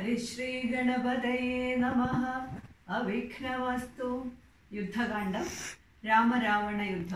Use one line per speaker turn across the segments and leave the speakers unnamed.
ഹരിശ്രീ ഗണപതയേ നമ അവിഘ്നവസ്തു യുദ്ധകാന്ഡം രാമരാവണ യുദ്ധം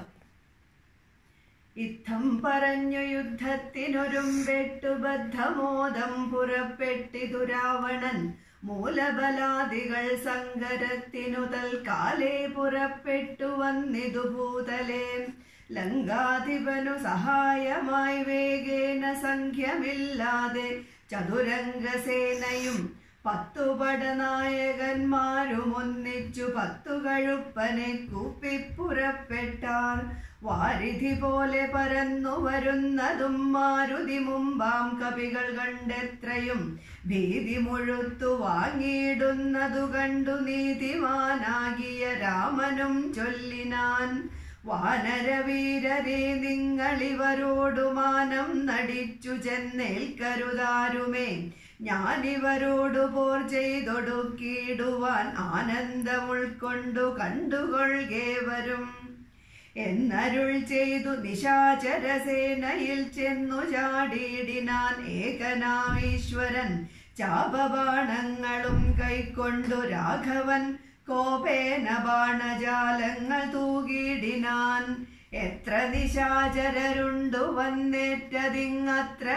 ഇത്തം പറഞ്ഞു യുദ്ധത്തിനൊരുമ്പെട്ടു ബദ്ധമോദം പുറപ്പെട്ടിതു രാവണൻ മൂലബലാദികൾ സങ്കരത്തിനു തൽക്കാലേ പുറപ്പെട്ടു വന്നിതു ഭൂതലേ ലങ്കാധിപനു സഹായമായി വേഗേന സംഖ്യമില്ലാതെ ചതുരംഗസേനയും പത്തു പടനായകന്മാരും ഒന്നിച്ചു പത്തു കഴുപ്പനെ കൂപ്പിപ്പുറപ്പെട്ടാർ വാരിധി പോലെ പരന്നു വരുന്നതും മാരുതി മുമ്പാം കവികൾ കണ്ടെത്രയും ഭീതി മുഴുത്തു വാങ്ങിയിടുന്നതു കണ്ടു നീതിമാനാകിയ രാമനും ചൊല്ലിനാൻ വാനരവീരരെ നിങ്ങളിവരോടു മാനം നടിച്ചു ചെന്നേൽക്കരുതാരുമേ ഞാനിവരോടു പോർ ചെയ്തൊടുക്കിയിടുവാൻ ആനന്ദമുൾക്കൊണ്ടു കണ്ടുകൊള്ളുകേവരും എന്നരുൾ ചെയ്തു നിശാചരസേനയിൽ ചെന്നു ചാടിയിടിനാൻ ഏകനാമീശ്വരൻ ചാപബാണങ്ങളും കൈക്കൊണ്ടു രാഘവൻ കോപേന ബാണജാലങ്ങൾ തൂകിടിനാൻ എത്ര നിശാചരരുണ്ടു വന്നേറ്റതിങ്ങത്ര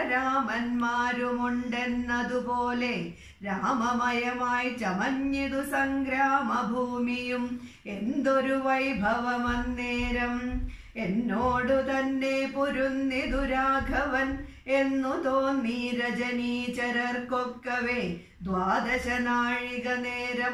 രാമന്മാരുമുണ്ടെന്നതുപോലെ രാമമയമായി ചമഞ്ഞിതു സംഗ്രാമഭൂമിയും എന്തൊരു വൈഭവമന്നേരം എന്നോടു തന്നെ പൊരുന്നിതു രാഘവൻ എന്നു തോന്നി രജനീചരർക്കൊക്കവേ ദ്വാദശ നാഴിക നേരം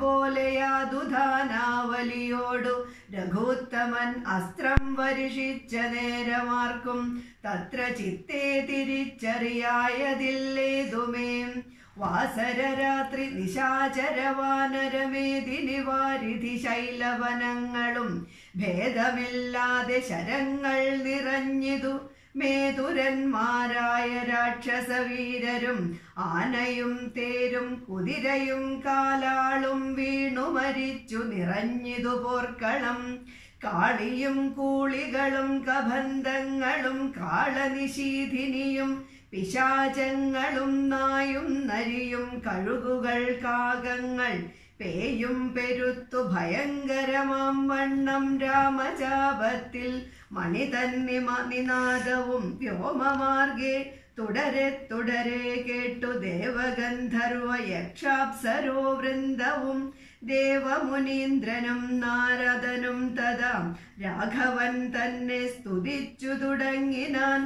ഒരുപോലെയാതുധാനാവലിയോടു രഘുത്തമൻ അസ്ത്രം വരിഷിച്ച നേരമാർക്കും തത്ര ചിത്തേ തിരിച്ചറിയായതില്ലേതുമേ വാസരരാത്രി നിശാചരവാനരമേദിനി വാരിധി ശൈലവനങ്ങളും ഭേദമില്ലാതെ ശരങ്ങൾ നിറഞ്ഞിതു മേതുരന്മാരായ രാക്ഷസവീരരും ആനയും തേരും കുതിരയും കാലാളും വീണു മരിച്ചു നിറഞ്ഞിതു പോർക്കളം കാളിയും കൂളികളും കബന്ധങ്ങളും കാളനിശീധിനിയും പിശാചങ്ങളും നായും നരിയും കഴുകുകൾ കാകങ്ങൾ പേയും പെരുത്തു ഭയങ്കരമാം വണ്ണം രാമചാപത്തിൽ മണി തന്നെ നിനാദവും വ്യോമമാർഗെ തുടരെ തുടരെ കേട്ടു ദേവഗന്ധർവ യക്ഷാപ്സരോ വൃന്ദവും ദേവമുനീന്ദ്രനും നാരദനും തഥാ രാഘവൻ തന്നെ സ്തുതിച്ചു തുടങ്ങിനാൻ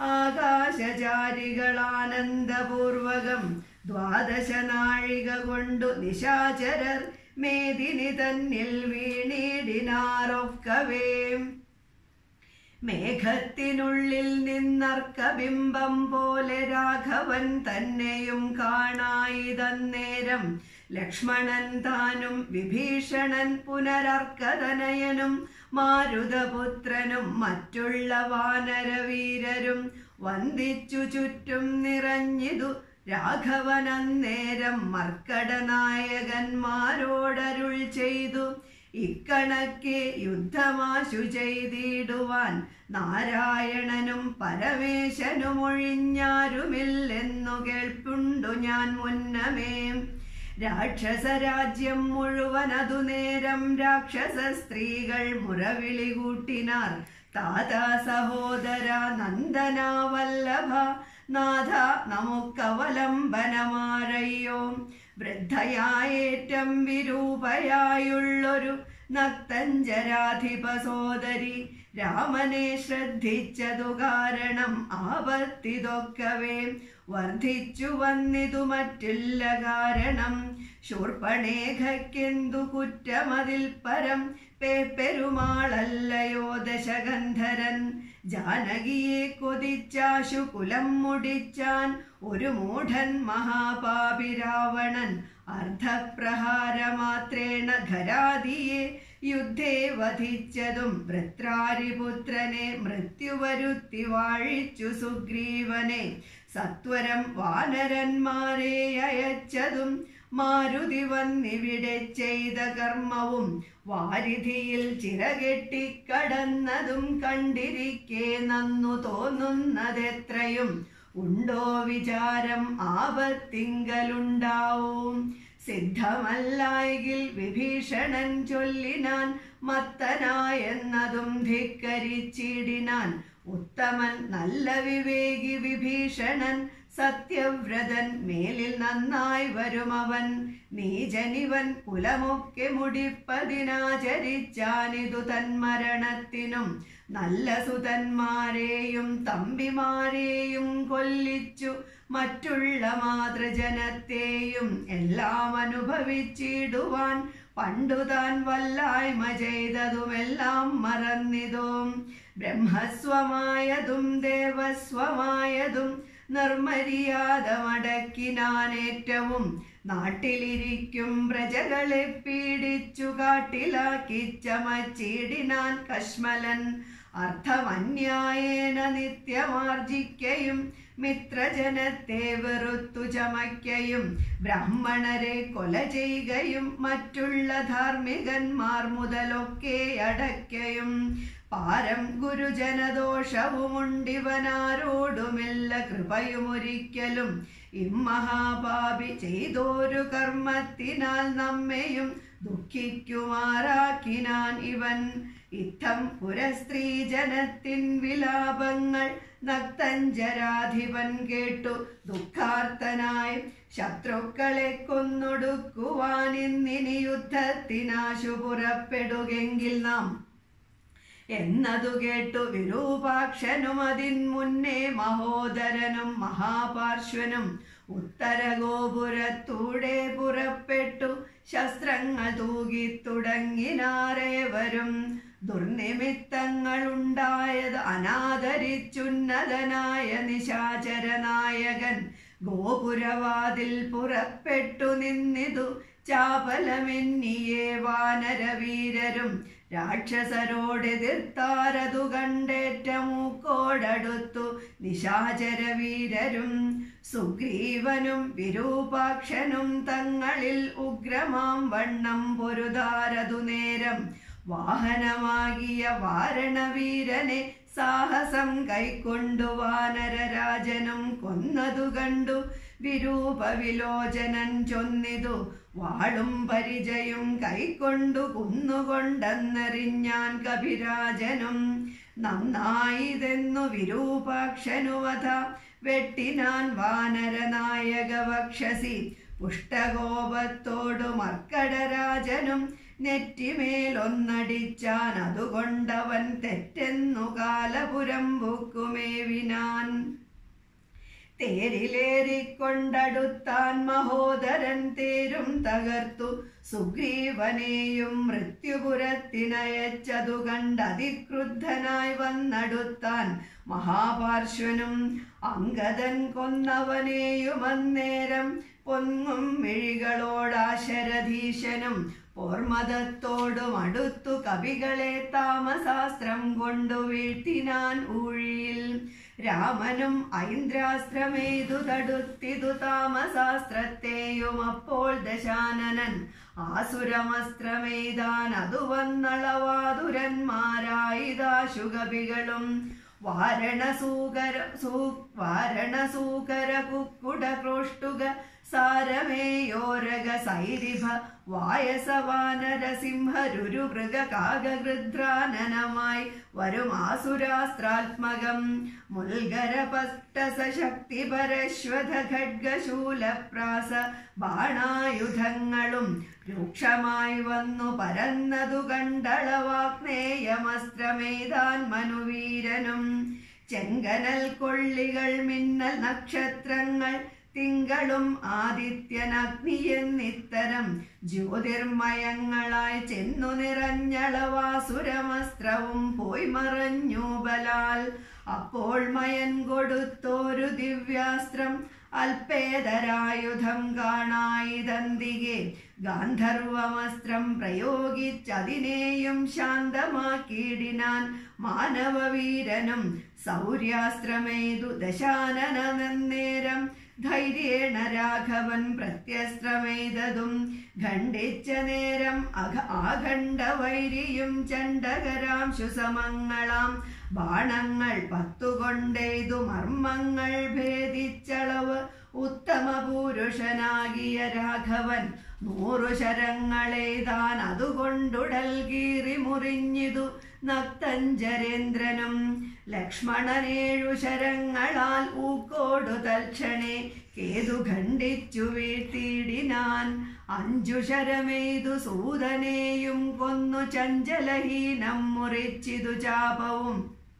ആകാശചാരികളാനന്ദപൂർവകം ദ്വാദശ നാഴിക കൊണ്ടു നിശാചരർ മേദിനി തന്നിൽ വീണിടിനാറൊക്കവേ മേഘത്തിനുള്ളിൽ നിന്നർക്കബിംബം പോലെ രാഘവൻ തന്നെയും കാണായിതന്നേരം ലക്ഷ്മണൻ താനും വിഭീഷണൻ പുനരർക്കതനയനും മാരുതപുത്രനും മറ്റുള്ള വാനരവീരരും വന്ദിച്ചു ചുറ്റും നിറഞ്ഞിതു രാഘവൻ അന്നേരം മർക്കടനായകന്മാരോടരുൾ ചെയ്തു ഇക്കണക്കെ യുദ്ധമാശു ചെയ്തിടുവാൻ നാരായണനും പരമേശനും ഒഴിഞ്ഞാരുമില്ലെന്നു കേൾപ്പുണ്ടു ഞാൻ മുന്നമേ രാക്ഷസരാജ്യം മുഴുവൻ അതു നേരം രാക്ഷസ സ്ത്രീകൾ മുറവിളി കൂട്ടിനാർ താതാ സഹോദര നന്ദന വല്ലഭ നാഥ നമുക്കവലംബനമാരയ്യോ വൃദ്ധയായേറ്റം വിരൂപയായുള്ളൊരു നക്തഞ്ചരാധിപ സോദരി രാമനെ ശ്രദ്ധിച്ചതു കാരണം ആപത്തിതൊക്കവേ വർദ്ധിച്ചു വന്നിതു മറ്റില്ല കാരണം ശൂർപ്പണേഖയ്ക്കെന്തു കുറ്റമതിൽ പരം പേപ്പെരുമാളല്ലയോ ദശഗന്ധരൻ ജാനകിയെ കൊതിച്ചാശു കുലം മുടിച്ചാൻ ഒരു മൂഢൻ മഹാപാപി രാവണൻ അർദ്ധപ്രഹാരമാത്രേണ ഖരാദിയെ യുദ്ധേ വധിച്ചതും വൃത്രാരിപുത്രനെ മൃത്യുവരുത്തി വാഴിച്ചു സുഗ്രീവനെ സത്വരം വാനരന്മാരെ അയച്ചതും മാരുതി വന്നിവിടെ ചെയ്ത കർമ്മവും വാരിധിയിൽ ചിറകെട്ടിക്കടന്നതും കണ്ടിരിക്കെ നന്നു തോന്നുന്നതെത്രയും ഉണ്ടോ വിചാരം ആപത്തിങ്കലുണ്ടാവും സിദ്ധമല്ലായെങ്കിൽ വിഭീഷണൻ ചൊല്ലിനാൻ മത്തനായെന്നതും ധിക്കരിച്ചിടിനാൻ ഉത്തമൻ നല്ല വിവേകി വിഭീഷണൻ സത്യവ്രതൻ മേലിൽ നന്നായി വരുമവൻ നീജനിവൻ കുലമൊക്കെ മുടിപ്പതിനാചരിച്ചാനിതു തന്മരണത്തിനും നല്ല സുതന്മാരെയും തമ്പിമാരെയും കൊല്ലിച്ചു മറ്റുള്ള മാതൃജനത്തെയും എല്ലാം അനുഭവിച്ചിടുവാൻ പണ്ടുതാൻ വല്ലായ്മ ചെയ്തതുമെല്ലാം മറന്നിതോ ബ്രഹ്മസ്വമായതും ദേവസ്വമായതും നിർമര്യാദമടക്കിനാനേറ്റവും നാട്ടിലിരിക്കും പ്രജകളെ പീഡിച്ചു കാട്ടിലാക്കി ചമച്ചിടിനാൻ കശ്മലൻ അർത്ഥമന്യായേന നിത്യമാർജിക്കയും മിത്രജനത്തെ വെറുത്തു ചമയ്ക്കയും ബ്രാഹ്മണരെ കൊല ചെയ്യുകയും മറ്റുള്ള ധാർമ്മികന്മാർ മുതലൊക്കെ അടയ്ക്കയും പാരം ഗുരുജനദോഷവുമുണ്ടിവനാരോടുമില്ല കൃപയുമൊരിക്കലും ഇമ്മഹാപാപി ചെയ്തോരു കർമ്മത്തിനാൽ നമ്മെയും ദുഃഖിക്കുമാറാക്കിനാൻ ഇവൻ ഇത്തം പുരസ്ത്രീ ജനത്തിൻ വിലാപങ്ങൾ നക്തഞ്ചരാധിപൻ കേട്ടു ദുഃഖാർത്തനായി ശത്രുക്കളെ കൊന്നൊടുക്കുവാനിന്നിനി യുദ്ധത്തിനാശു പുറപ്പെടുകെങ്കിൽ നാം എന്നതു കേട്ടു വിരൂപാക്ഷനും അതിൻ മുന്നേ മഹോദരനും മഹാപാർശ്വനും ഉത്തരഗോപുരത്തൂടെ പുറപ്പെട്ടു ശസ്ത്രങ്ങൾ തൂകി തുടങ്ങിനാരേവരും ദുർനിമിത്തങ്ങളുണ്ടായത് അനാദരിച്ചുന്നതനായ നിശാചരനായകൻ ഗോപുരവാതിൽ പുറപ്പെട്ടു നിന്നിതു ചാപലമെന്നിയേ വാനരവീരരും രാക്ഷസരോടെതിർത്താരതു കണ്ടേറ്റ മൂക്കോടടുത്തു നിശാചരവീരരും സുഗ്രീവനും വിരൂപാക്ഷനും തങ്ങളിൽ ഉഗ്രമാം വണ്ണം പൊരുതാരതു നേരം വാഹനമാകിയ വാരണവീരനെ സാഹസം കൈക്കൊണ്ടു വാനരരാജനും കൊന്നതു കണ്ടു വിരൂപവിലോചനൻ ചൊന്നിതു വാളും പരിചയും കൈക്കൊണ്ടു കുന്നുകൊണ്ടെന്നറിഞ്ഞാൻ കപിരാജനും നന്നായിതെന്നു വിരൂപാക്ഷനുവധ വെട്ടിനാൻ വാനരനായക വക്ഷസി പുഷ്ടകോപത്തോടു മർക്കടരാജനും നെറ്റിമേലൊന്നടിച്ചാൻ അതുകൊണ്ടവൻ തെറ്റെന്നു കാലപുരം ബുക്കുമേവിനാൻ തേരിലേറിക്കൊണ്ടടുത്താൻ മഹോദരൻ തേരും തകർത്തു സുഗ്രീവനെയും മൃത്യുപുരത്തിനയച്ചതു കണ്ടതിക്രുദ്ധനായി വന്നടുത്താൻ മഹാപാർശ്വനും അങ്കദൻ കൊന്നവനെയും അന്നേരം പൊങ്ങും മിഴികളോടാശരധീശനും പോർമതത്തോടും അടുത്തു കവികളെ താമസാസ്ത്രം കൊണ്ടു വീഴ്ത്തിനാൻ ഊഴിയിൽ രാമനും ഐന്ദ്രാസ്ത്രമേതു തടുത്തിതു താമസാസ്ത്രത്തെയും അപ്പോൾ ദശാനനൻ ആസുരമസ്ത്രമെയ്താൻ അതു വന്നളവാതുരന്മാരായിതാശുകവികളും വാരണസൂകര സൂ വാരണസൂകര കുക്കുട ക്രോഷ്ടുക സാരമേയോരക സൈരിഭ വായസവാനരസിംഹരുരു മൃഗകാഗൃദ്രാനനമായി വരും ആസുരാസ്ത്രാത്മകം മുൽഗരപഷ്ടസശക്തി പരശ്വത ഖഡ്ഗശൂലപ്രാസ ബാണായുധങ്ങളും രൂക്ഷമായി വന്നു പരന്നതു കണ്ടളവാഗ്നേയമസ്ത്രമേതാൻ മനുവീരനും ചെങ്കനൽ കൊള്ളികൾ മിന്നൽ നക്ഷത്രങ്ങൾ തിങ്കളും ആദിത്യനഗ്നിയെന്നിത്തരം ജ്യോതിർമയങ്ങളായി ചെന്നു നിറഞ്ഞളവാസുരമസ്ത്രവും പോയി മറഞ്ഞു ബലാൽ അപ്പോൾ മയൻ കൊടുത്തോരു ദിവ്യാസ്ത്രം അൽപേതരായുധം കാണായിതന്തികെ ഗാന്ധർവമസ്ത്രം പ്രയോഗിച്ചതിനെയും ശാന്തമാക്കിയിടിനാൻ മാനവവീരനും സൗര്യാസ്ത്രമേതു ദശാനനന്നേരം ധൈര്യേണ രാഘവൻ പ്രത്യസ്ത്രമെയ്തതും ഖണ്ഡിച്ച നേരം അഘ ആഖണ്ഡ വൈരിയും ചണ്ഡകരാംശു സമങ്ങളാം ബാണങ്ങൾ പത്തുകൊണ്ടെയ്തു മർമ്മങ്ങൾ ഭേദിച്ചളവ് ഉത്തമ പുരുഷനാകിയ രാഘവൻ നൂറു ശരങ്ങളെയ്താൻ അതുകൊണ്ടുടൽ കീറി മുറിഞ്ഞിതു നക്തഞ്ചരേന്ദ്രനും ലക്ഷ്മണനേഴു ശരങ്ങളാൽ ഊക്കോടു തൽക്ഷണേ കേതു ഖണ്ഡിച്ചു വീഴ്ത്തിയിടിനാൻ അഞ്ചു ശരമെയ്തു സൂതനെയും കൊന്നു ചഞ്ചലഹീനം മുറിച്ചിതു ചാപവും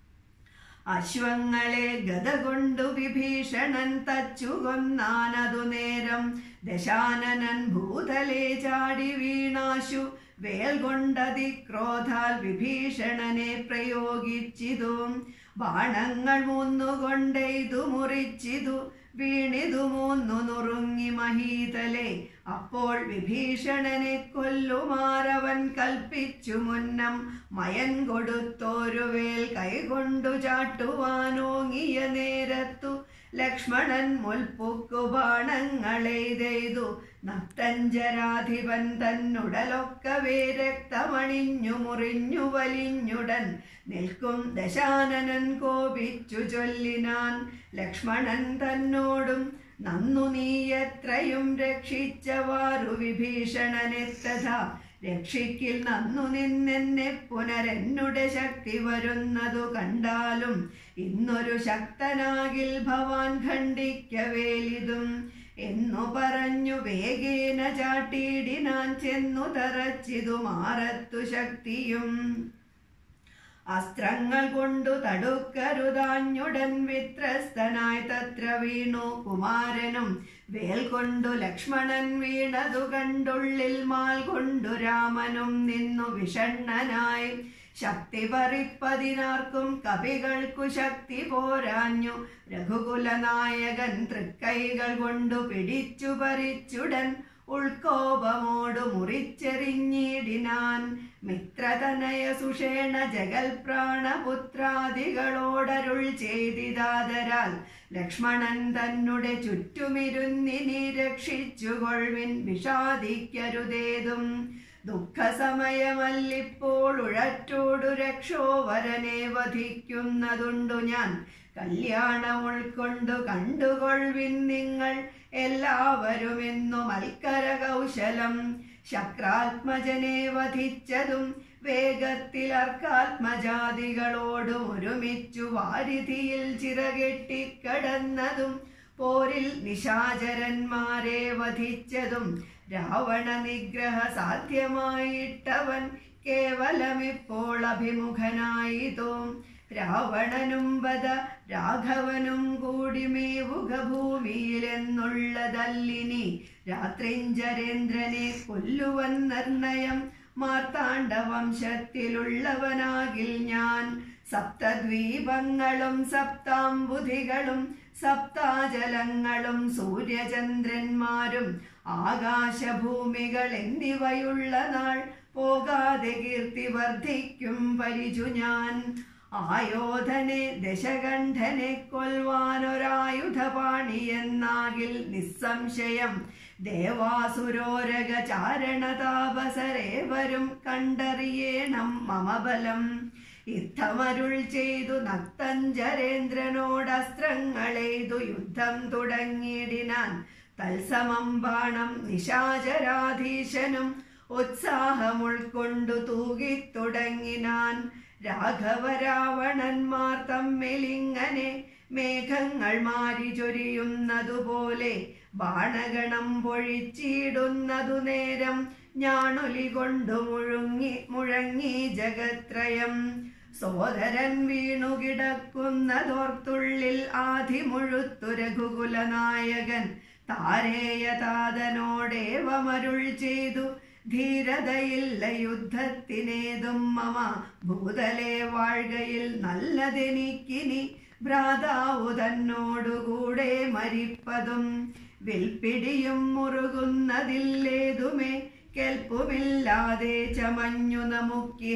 അശ്വങ്ങളെ ഗത കൊണ്ടു വിഭീഷണൻ തച്ചു കൊന്നാനതു നേരം ദശാനനൻ ഭൂതലെ ചാടി വീണാശു വേൽ കൊണ്ടതി ക്രോധാൽ വിഭീഷണനെ പ്രയോഗിച്ചിതു ബാണങ്ങൾ മൂന്നുകൊണ്ടെയ്തു മുറിച്ചിതു വീണിതു മൂന്നു നുറുങ്ങി മഹീതലെ അപ്പോൾ വിഭീഷണനെ കൊല്ലുമാറവൻ കൽപ്പിച്ചു മുന്നം മയൻ കൊടുത്തോരു വേൽ കൈകൊണ്ടു ചാട്ടുവാനോങ്ങിയ നേരത്തു ലക്ഷ്മണൻ മുൽപ്പുക്കു ബാണങ്ങളെയ്തെയ്തു നക്തഞ്ചരാധിപൻ തന്നുടലൊക്കവേ രക്തമണിഞ്ഞു മുറിഞ്ഞു വലിഞ്ഞുടൻ നിൽക്കും ദശാനനൻ കോപിച്ചു ചൊല്ലിനാൻ ലക്ഷ്മണൻ തന്നോടും നന്നു നീ എത്രയും രക്ഷിച്ചവാറു വിഭീഷണനെത്തഥ രക്ഷിക്കിൽ നന്നു നിന്നെന്നെ പുനരെന്നുടെ ശക്തി വരുന്നതു കണ്ടാലും ഇന്നൊരു ശക്തനാകിൽ ഭവാൻ ഖണ്ഡിക്കവേലിതും എന്നു പറഞ്ഞു വേഗേന ചാട്ടിയിടിനാൻ ചെന്നു തറച്ചിതു മാറത്തു ശക്തിയും അസ്ത്രങ്ങൾ കൊണ്ടു തടുക്കരുതാഞ്ഞുടൻ വിത്രസ്തനായി തത്ര വീണു കുമാരനും വേൽ കൊണ്ടു ലക്ഷ്മണൻ വീണതു കണ്ടുള്ളിൽ മാൽ കൊണ്ടു രാമനും നിന്നു വിഷണ്ണനായി ശക്തി പറിപ്പതിനാർക്കും കവികൾക്കു ശക്തി പോരാഞ്ഞു രഘുകുലനായകൻ തൃക്കൈകൾ കൊണ്ടു പിടിച്ചു പറിച്ചുടൻ ഉൾക്കോപമോടു മുറിച്ചെറിഞ്ഞിടിനാൻ മിത്രതനയ സുഷേണ ജഗൽ പ്രാണപുത്രാദികളോടരുൾ ചെയ്തിതാതരാൽ ലക്ഷ്മണൻ തന്നെ ചുറ്റുമിരുന്നിനി രക്ഷിച്ചുകൊൾവിൻ വിഷാദിക്കരുതേതും ദുഃഖസമയമല്ലിപ്പോൾ ഉഴറ്റോടു രക്ഷോവരനെ വധിക്കുന്നതുണ്ടു ഞാൻ കല്യാണം ഉൾക്കൊണ്ടു കണ്ടുകൊൾവിൻ നിങ്ങൾ എല്ലാവരും എന്നു മൽക്കര കൗശലം ശക്രാത്മജനെ വധിച്ചതും വേഗത്തിൽ അർക്കാത്മജാതികളോടും ഒരുമിച്ചു വാരിധിയിൽ ചിറകെട്ടിക്കടന്നതും പോരിൽ നിശാചരന്മാരെ വധിച്ചതും രാവണ നിഗ്രഹ സാധ്യമായിട്ടവൻ കേവലമിപ്പോൾ അഭിമുഖനായിതോ രാവണനും വധ രാഘവനും കൂടി മേവുക ഭൂമിയിലെന്നുള്ളതല്ലിനി രാത്രിഞ്ചരേന്ദ്രനെ കൊല്ലുവൻ നിർണയം മാർത്താണ്ഡ വംശത്തിലുള്ളവനാകിൽ ഞാൻ സപ്തദ്വീപങ്ങളും സപ്താംബുധികളും സപ്താജലങ്ങളും സൂര്യചന്ദ്രന്മാരും ആകാശഭൂമികൾ എന്നിവയുള്ള നാൾ പോകാതെ കീർത്തി വർദ്ധിക്കും പരിചു ഞാൻ ആയോധനെ ദശകണ്ഠനെ കൊൽവാനൊരായുധപാണി എന്നാകിൽ നിസ്സംശയം ദേവാസുരോരക ചാരണതാപസരേവരും കണ്ടറിയേണം മമബലം യുദ്ധമരുൾ ചെയ്തു നക്തഞ്ചരേന്ദ്രനോടസ്ത്രങ്ങളെയ്തു യുദ്ധം തുടങ്ങിയിടിനാൻ തത്സമം ബാണം നിശാചരാധീശനും ഉത്സാഹമുൾക്കൊണ്ടു തൂകിത്തുടങ്ങിനാൻ രാഘവരാവണന്മാർ തമ്മിലിങ്ങനെ മേഘങ്ങൾ മാരി ചൊരിയുന്നതുപോലെ ബാണഗണം പൊഴിച്ചിടുന്നതു നേരം ഞാണൊലി കൊണ്ടു മുഴുങ്ങി മുഴങ്ങി ജഗത്രയം സോദരൻ വീണു കിടക്കുന്നതോർത്തുള്ളിൽ ആധിമുഴുത്തു രഘുകുലനായകൻ താരേയ താതനോടേവമരുൾ ചെയ്തു ധീരതയില്ല യുദ്ധത്തിനേതും മമ ഭൂതലെ വാഴ്കയിൽ നല്ലതെനിക്കിനി ഭ്രാതാവു തന്നോടുകൂടെ മരിപ്പതും വിൽപ്പിടിയും മുറുകുന്നതില്ലേതുമേ കെൽപ്പുമില്ലാതെ ചമഞ്ഞു നമുക്കിഹ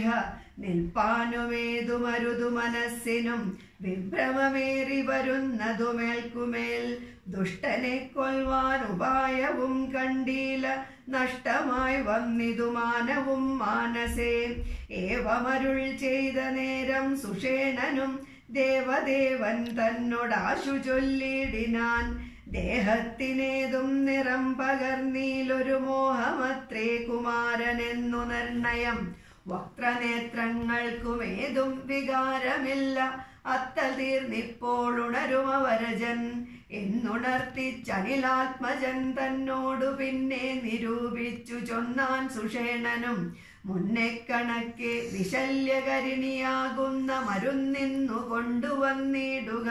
നിൽപ്പാനുമേതു മരുതു മനസ്സിനും വിഭ്രമമേറി വരുന്നതുമേൽക്കുമേൽ ദുഷ്ടനെ കൊൽവാൻ ഉപായവും കണ്ടീല നഷ്ടമായി വന്നിതു മാനവും മാനസേ ഏവമരുൾ ചെയ്ത നേരം സുഷേണനും ദേവദേവൻ തന്നോടാശു ചൊല്ലിടിനാൻ ദേഹത്തിനേതും നിറം പകർന്നീലൊരു മോഹമത്രേ കുമാരനെന്നു നിർണയം വക്രനേത്രങ്ങൾക്കുമേതും വികാരമില്ല അത്തൽ തീർന്നിപ്പോഴുണരുമവരജൻ എന്നുണർത്തിച്ചനിലാത്മജൻ തന്നോടു പിന്നെ നിരൂപിച്ചു ചൊന്നാൻ സുഷേണനും മുന്നെ കണക്കെ വിശല്യകരിണിയാകുന്ന മരുന്നിന്നു കൊണ്ടുവന്നിടുക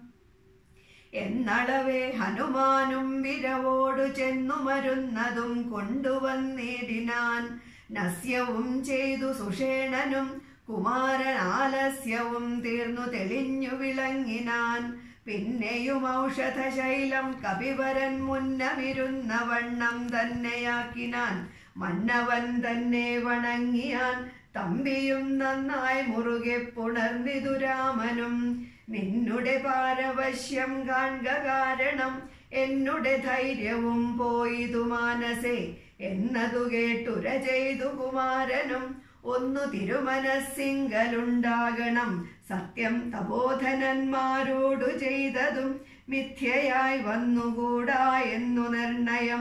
എന്നളവേ ഹനുമാനും വിരവോടു ചെന്നു മരുന്നതും കൊണ്ടുവന്നിടിനാൻ നസ്യവും ചെയ്തു സുഷേണനും കുമാരൻ ആലസ്യവും തീർന്നു തെളിഞ്ഞു വിളങ്ങിനാൻ പിന്നെയും ഔഷധശൈലം കപിവരൻ മുന്നമിരുന്ന വണ്ണം തന്നെയാക്കിനാൻ മന്നവൻ തന്നെ വണങ്ങിയാൻ തമ്പിയും നന്നായി മുറുകെ പുണർന്നിതു രാമനും നിന്നുടെ പാരവശ്യം കാൺക കാരണം എന്നുടെ ധൈര്യവും പോയിതു മാനസേ എന്നതു കേട്ടുര ചെയ്തു കുമാരനും ഒന്നു തിരുമനസ്സിങ്കലുണ്ടാകണം സത്യം തപോധനന്മാരോടു ചെയ്തതും മിഥ്യയായി വന്നുകൂടാ എന്നു നിർണയം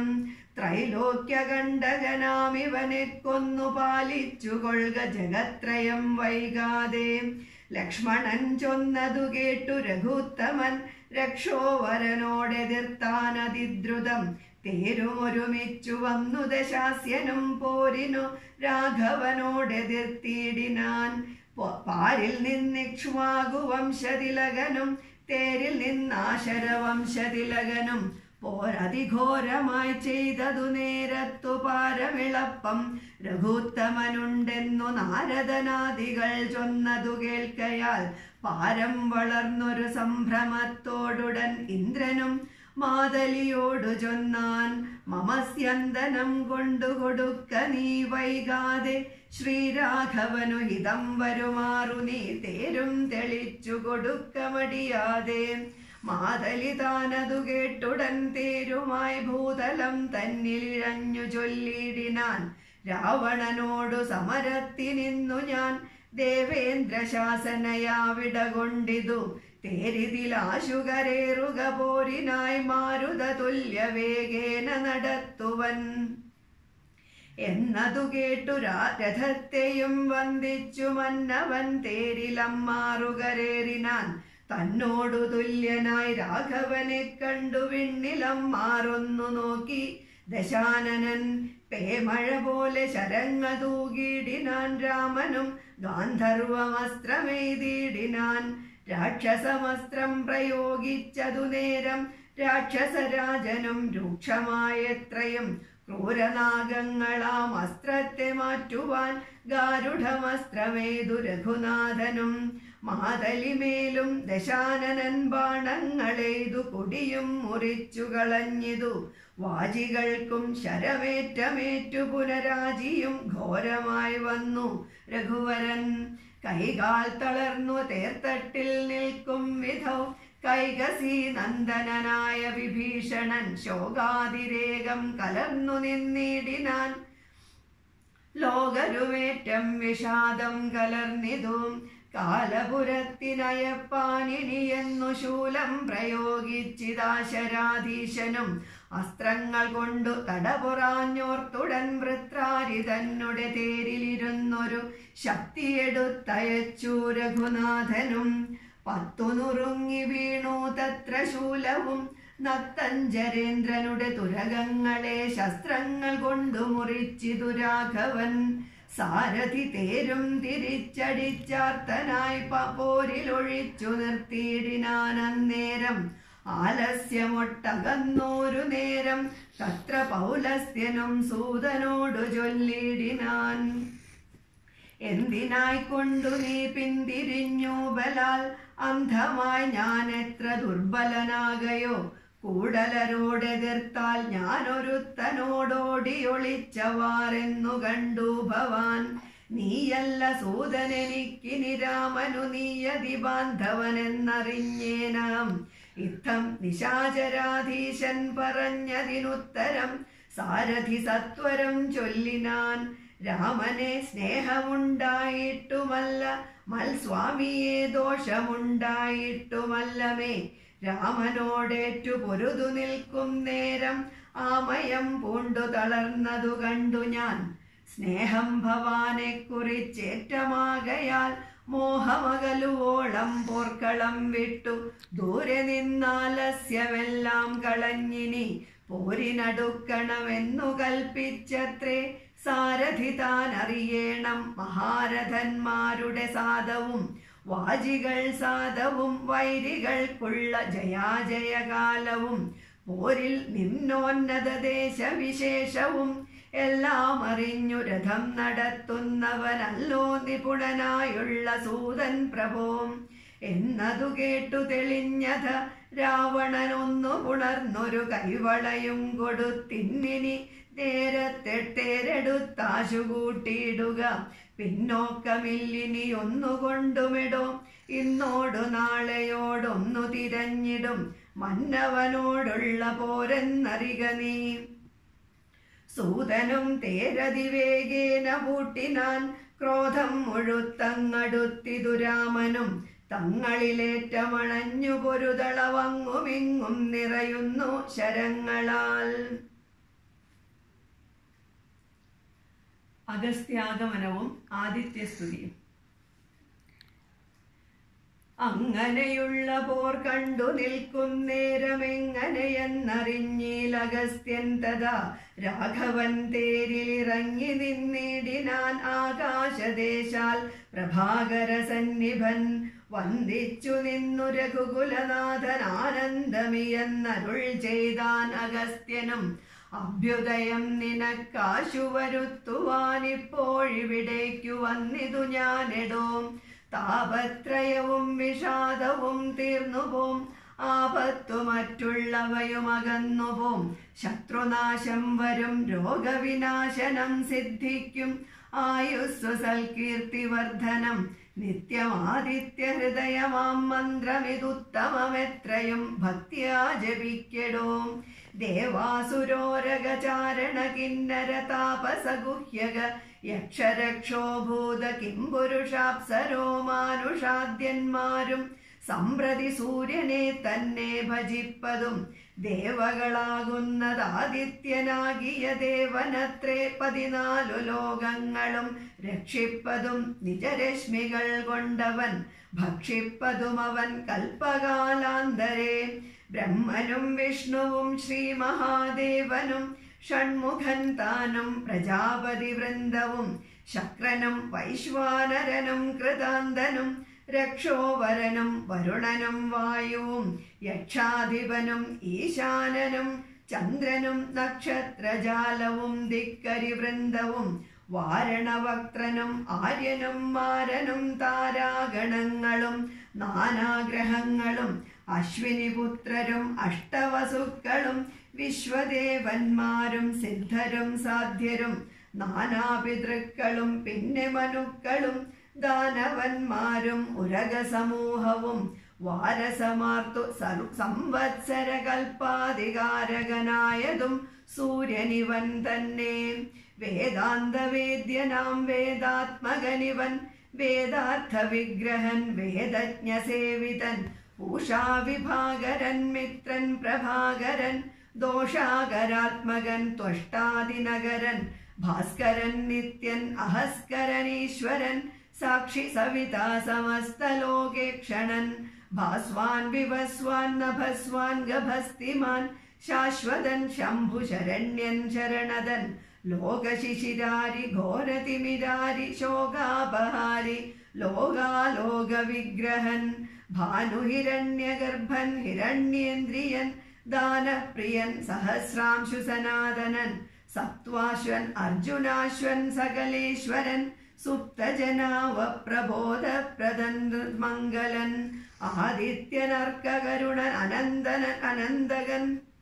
ത്രൈലോക്യകണ്ഠകനാമിവനെ കൊന്നു പാലിച്ചു കൊള്ളുക ജഗത്രയം വൈകാതെ ലക്ഷ്മണൻ ചൊന്നതു കേട്ടു രഘുത്തമൻ രക്ഷോവരനോടെതിർത്താനതിദ്രുതം തേരുമൊരുമിച്ചു വന്നു ദശാസ്യനും പോരിനു രാഘവനോടെതിർത്തിയിടിനാൻ പോ- പാരിൽ നിന്നിക്ഷ്മാകു വംശതിലകനും തേരിൽ നിന്നാശരവംശതിലകനും പോരതിഘോരമായി ചെയ്തതു നേരത്തു പാരമിളപ്പം രഘുത്തമനുണ്ടെന്നു നാരദനാദികൾ ചൊന്നതു കേൾക്കയാൽ പാരം വളർന്നൊരു സംഭ്രമത്തോടുടൻ ഇന്ദ്രനും മാതലിയോടു ചൊന്നാൻ മമസ്യന്തനം കൊണ്ടു കൊടുക്ക നീ വൈകാതെ ശ്രീരാഘവനു ഹിതം വരുമാറു നീ തേരും തെളിച്ചു കൊടുക്ക മടിയാതെ മാതലി താനതു കേട്ടുടൻ തേരുമായി ഭൂതലം തന്നിലിഴഞ്ഞു ചൊല്ലിടിനാൻ രാവണനോടു സമരത്തിനിന്നു ഞാൻ ദേവേന്ദ്ര ശാസനയാവിട കൊണ്ടിതു തേരിതിലാശുകരേറുക പോരിനായി മാരുത തുല്യ വേഗേന നടത്തുവൻ എന്നതു കേട്ടു രാ- രഥത്തെയും വന്ദിച്ചു മന്നവൻ തേരിലമ്മാറുകരേറിനാൻ തന്നോടു തുല്യനായി രാഘവനെ കണ്ടു വിണ്ണിലം മാറൊന്നു നോക്കി ദശാനനൻ പേമഴ പോലെ ശരങ്ങൾ തൂകിടിനാൻ രാമനും ഗാന്ധർവമസ്ത്രമെയ്തിടിനാൻ രാക്ഷസമസ്ത്രം പ്രയോഗിച്ചതു നേരം രാക്ഷസരാജനും രൂക്ഷമായത്രയും ക്രൂരനാഗങ്ങളാം അസ്ത്രത്തെ മാറ്റുവാൻ ഗാരുഡമസ്ത്രമേതു രഘുനാഥനും മാതലിമേലും ദശാനനൻ ബാണങ്ങളെയ്തു കൊടിയും മുറിച്ചു കളഞ്ഞിതു വാജികൾക്കും ശരമേറ്റമേറ്റു പുനരാജിയും ഘോരമായി വന്നു രഘുവരൻ കൈകാൽ തളർന്നു തേർത്തട്ടിൽ നിൽക്കും വിധൗ കൈകസി നന്ദനനായ വിഭീഷണൻ ശോകാതിരേകം കലർന്നു നിന്നിടിനാൻ ലോകരുവേറ്റം വിഷാദം കലർന്നിതു കാലപുരത്തിനയപ്പാനിനിയെന്നു ശൂലം പ്രയോഗിച്ചിതാശരാധീശനും അസ്ത്രങ്ങൾ കൊണ്ടു തടപുറാഞ്ഞോർത്തുടൻ വൃത്രാരി തന്നുടെ തേരിലിരുന്നൊരു ശക്തിയെടുത്തയച്ചു രഘുനാഥനും പത്തു നുറുങ്ങി വീണു തത്ര ശൂലവും നത്തഞ്ചരേന്ദ്രനുടെ തുരകങ്ങളെ ശസ്ത്രങ്ങൾ കൊണ്ടു മുറിച്ചിതു രാഘവൻ സാരഥി തേരും തിരിച്ചടിച്ചാർത്തനായി പ- പോരിലൊഴിച്ചു നിർത്തിയിടിനാൻ അന്നേരം ആലസ്യമൊട്ടകന്നോരു നേരം തത്ര പൗലസ്ത്യനും സൂതനോടു ചൊല്ലിടിനാൻ എന്തിനായി കൊണ്ടു നീ പിന്തിരിഞ്ഞു ബലാൽ അന്ധമായി ഞാൻ എത്ര ദുർബലനാകയോ കൂടലരോടെതിർത്താൽ ഞാനൊരുത്തനോടോടി ഒളിച്ചവാറെന്നു കണ്ടു ഭവാൻ നീയല്ല സൂതനെനിക്കിനി രാമനു നീയതി ബാന്ധവനെന്നറിഞ്ഞേനാം ഇത്തം നിശാചരാധീശൻ പറഞ്ഞതിനുത്തരം സാരഥി സത്വരം ചൊല്ലിനാൻ രാമനെ സ്നേഹമുണ്ടായിട്ടുമല്ല മൽസ്വാമിയെ ദോഷമുണ്ടായിട്ടുമല്ലമേ രാമനോടേറ്റു പൊരുതു നിൽക്കും നേരം ആമയം പൂണ്ടു തളർന്നതു കണ്ടു ഞാൻ സ്നേഹം ഭവാനെ കുറിച്ചേറ്റമാകയാൽ മോഹമകലുവോളം പോർക്കളം വിട്ടു ദൂരെ നിന്നാലസ്യമെല്ലാം കളഞ്ഞിനി പോരിനടുക്കണമെന്നു കൽപ്പിച്ചത്രേ സാരഥി താൻ അറിയേണം മഹാരഥന്മാരുടെ സാധവും വാജികൾ സാധവും വൈരികൾക്കുള്ള ജയാജയകാലവും പോരിൽ നിന്നോന്നത ദേശവിശേഷവും എല്ലാം അറിഞ്ഞു രഥം നടത്തുന്നവനല്ലോ നിപുണനായുള്ള സൂതൻ പ്രഭോം എന്നതു കേട്ടു തെളിഞ്ഞത് രാവണനൊന്നു പുണർന്നൊരു കൈവളയും കൊടുത്തിന്നിനി നേരത്തെട്ടേരെടുത്താശു കൂട്ടിയിടുക പിന്നോക്കമില്ലിനി ഒന്നുകൊണ്ടുമിടോ ഇന്നോടു നാളെയോടൊന്നു തിരഞ്ഞിടും മന്നവനോടുള്ള പോരെന്നറിക നീ സൂതനും തേരതിവേഗേന പൂട്ടിനാൻ ക്രോധം മുഴുത്തങ്ങടുത്തിതു രാമനും തങ്ങളിലേറ്റമണഞ്ഞു പൊരുതളവങ്ങുമിങ്ങും നിറയുന്നു ശരങ്ങളാൽ അഗസ്ത്യാഗമനവും ആദിത്യസ്തുതിയും അങ്ങനെയുള്ള പോർ കണ്ടു നിൽക്കും നേരമെങ്ങനെയെന്നറിഞ്ഞീലഗസ്ത്യൻ തഥാ രാഘവൻ തേരിലിറങ്ങി നിന്നിടിനാൻ ആകാശദേശാൽ പ്രഭാകര സന്നിഭൻ വന്ദിച്ചു നിന്നു രഘുകുലനാഥൻ ആനന്ദമിയെന്നരുൾ ചെയ്താൻ അഗസ്ത്യനും അഭ്യുദയം നിനക്കാശു വരുത്തുവാനിപ്പോഴിവിടേക്കു വന്നിതു ഞാനെടോ താപത്രയവും വിഷാദവും തീർന്നുപോം ആപത്തു മറ്റുള്ളവയും അകന്നുപോം ശത്രുനാശം വരും രോഗവിനാശനം സിദ്ധിക്കും ആയുസ്സു സൽകീർത്തിവർദ്ധനം നിത്യമാദിത്യ ഹൃദയമാം മന്ത്രമിതുത്തമമെത്രയും ഭക്തിയാ ജപിക്കടോ ദേവാസുരോരകചാരണ കിന്നര താപസഗുഹ്യക യക്ഷരക്ഷോഭൂത കിംപുരുഷാപ്സരോ മാനുഷാദ്യന്മാരും സമ്പ്രതി സൂര്യനെ തന്നെ ഭജിപ്പതും ദേവകളാകുന്നതാദിത്യനാകിയ ദേവനത്രേ പതിനാലു ലോകങ്ങളും രക്ഷിപ്പതും നിജരശ്മികൾ കൊണ്ടവൻ ഭക്ഷിപ്പതും അവൻ കൽപ്പകാലാന്തരേ ബ്രഹ്മനും വിഷ്ണുവും ശ്രീ മഹാദേവനും ഷൺമുഖൻ താനും പ്രജാപതി വൃന്ദവും ശക്രനും വൈശ്വാനരനും കൃതാന്തനും രക്ഷോവരനും വരുണനും വായുവും യക്ഷാധിപനും ഈശാനനും ചന്ദ്രനും നക്ഷത്രജാലവും ദിക്കരി വൃന്ദവും വാരണവക്ത്രനും ആര്യനും മാരനും താരാഗണങ്ങളും നാനാഗ്രഹങ്ങളും അശ്വിനിപുത്രരും അഷ്ടവസുക്കളും വിശ്വദേവന്മാരും സിദ്ധരും സാധ്യരും നാനാപിതൃക്കളും പിന്നെ മനുക്കളും ദാനവന്മാരും ഉരകസമൂഹവും വാരസമാർത്തു സ- സംവത്സര കൽപ്പാധികാരകനായതും സൂര്യനിവൻ തന്നെ വേദാന്തവേദ്യനാം വേദാത്മകനിവൻ വേദാർത്ഥ വിഗ്രഹൻ വേദജ്ഞസേവിതൻ പൂഷാവിഭാകരൻ മിത്രൻ പ്രഭാകരൻ ദോഷാകരാത്മകൻ ത്വഷ്ടാദിനഗരൻ ഭാസ്കരൻ നിത്യൻ അഹസ്കരനീശ്വരൻ സാക്ഷി സവിതാ സമസ്തലോകേക്ഷണൻ ഭാസ്വാൻ വിവസ്വാൻ നഭസ്വാൻ ഗഭസ്തിമാൻ ശാശ്വതൻ ശംഭു ശരണ്യൻ ശരണതൻ ലോകശിശിരാരി ഘോരതിമിരാരി ശോകാപഹാരി ലോകാലോക വിഗ്രഹൻ ഭാനുഹിരണ്യഗർഭൻ ഹിരണ്യേന്ദ്രിയൻ ദാനപ്രിയൻ സഹസ്രാംശു സനാതനൻ സത്വാശ്വൻ അർജുനാശ്വൻ സകലേശ്വരൻ സുപ്തജനാവ പ്രബോധപ്രദൻ മംഗലൻ ആദിത്യനർക്കകരുണൻ അനന്തനൻ അനന്തകൻ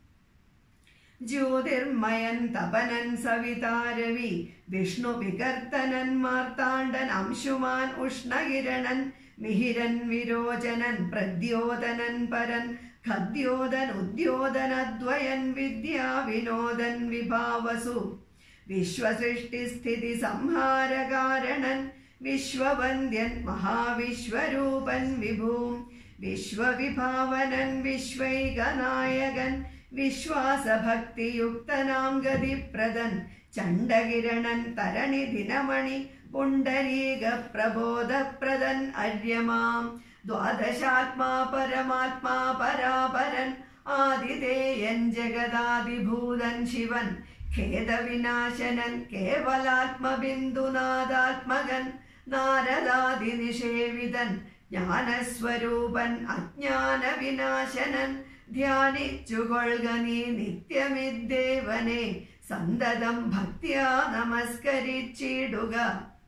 ജ്യോതിർമയൻ തപനൻ സവിതാരവി വിഷ്ണു വികർത്തനൻ മാർത്താണ്ഡൻ അംശുമാൻ ഉഷ്ണകിരണൻ മിഹിരൻ വിരോചനൻ പ്രദ്യോതനൻ പരൻ ഖദ്യോദൻ ഉദ്യോദനദ്വയൻ വിദ്യാ വിനോദൻ വിഭാവസു വിശ്വസൃഷ്ടിസ്ഥിതി സംഹാരകാരണൻ വിശ്വവന്ദ്യൻ മഹാവിശ്വരൂപൻ വിഭൂം വിശ്വവിഭാവനൻ വിശ്വൈകനായകൻ വിശ്വാസഭക്തിയുക്തനാം ഗതിപ്രദൻ ചണ്ഡകിരണൻ തരണി ദിനമണി പുണ്ടരീക പ്രബോധപ്രദൻ അര്യമാം ദ്വാദശാത്മാ പരമാത്മാ പരാപരൻ ആതിഥേയൻ ജഗദാതിഭൂതൻ ശിവൻ ഖേദവിനാശനൻ കേവലാത്മബിന്ദുനാഥാത്മകൻ നാരദാതിനിഷേവിതൻ ജ്ഞാനസ്വരൂപൻ അജ്ഞാന വിനാശനൻ ധ്യാനിച്ചുകൊള്ളുക നീ നിത്യമിദ്ദേവനെ സന്തതം ഭക്തിയാ നമസ്കരിച്ചിടുക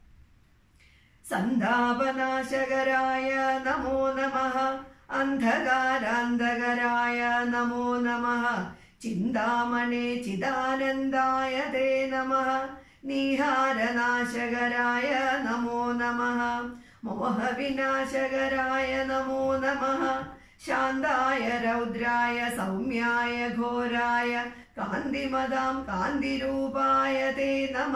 സന്താപനാശകരായ നമോ നമ അന്ധകാരാന്തകരായ നമോ നമ ചിന്താമണി ചിദാനന്ദായ തേ നമ നീഹാരനാശകരായ നമോ നമ മോഹവിനാശകരായ നമോ നമ ശാന്തായ രൗദ്രായ സൗമ്യായ ഘോരായ കാന്തിമതാം കാന്തിരൂപായ തേ നമ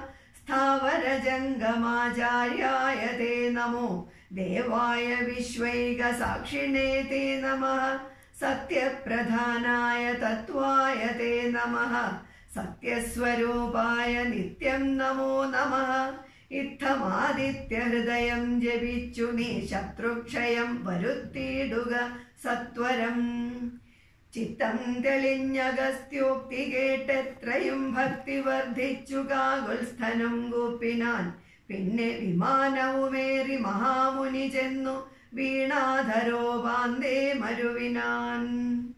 स्थावरजङ्गमाचार्याय ते नमो देवाय विश्वैकसाक्षिणे ते नमः सत्यप्रधानाय तत्त्वाय ते नमः सत्यस्वरूपाय नित्यं नमो नमः ഇത്തമാദിത്യഹൃദയം ജപിച്ചു നീ ശത്രുക്ഷയം വരുത്തിയിടുക സത്വരം ചിത്തം തെളിഞ്ഞഗസ്ത്യോക്തി കേട്ടെത്രയും ഭക്തി വർദ്ധിച്ചു കാകുൽസ്ഥനം കൂപ്പിനാൻ പിന്നെ വിമാനവുമേറി മഹാമുനി ചെന്നു വീണാധരോപാന്തേ മരുവിനാൻ